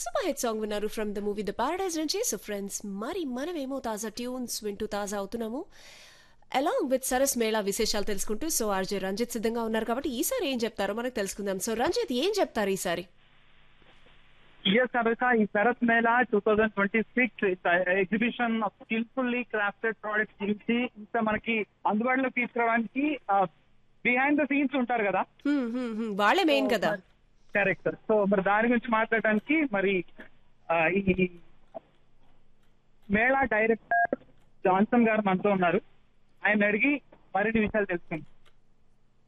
Super hit song విన్నారు from the movie the paradise నుంచి so friends మరి మనమేమో తాజా ట్యూన్స్ వింటూ తాజా అవుతున్నాము అలాంగ్ విత్ సరస్ మేళా విశేషాలు తెలుసుకుంటూ సో ఆర్జే రంజిత్ సిద్ధంగా ఉన్నారు కాబట్టి ఈసారి ఏం చెప్తారో మనకు తెలుసుకుందాం సో రంజిత్ ఏం చెప్తారు ఈసారి ఎస్ అమెరికా ఈ Saras Mela two thousand twenty six exhibition of skillfully crafted products గురించి ఇంకా మనకి అందుబాటులోకి తీసుకురావడానికి బిహైండ్ ద సీన్స్ ఉంటారు కదా హ్మ్, హ్మ్, హ్మ్. వాళ్ళే మెయిన్ కదా కరెక్ట్ సో మరి దాని గురించి మాట్లాడడానికి మరి ఆ, ఈ మేళా డైరెక్టర్ జాన్సన్ గారు మనతో ఉన్నారు ఆయన అడిగి మరిన్ని విషయాలు తెలుసుకుందాం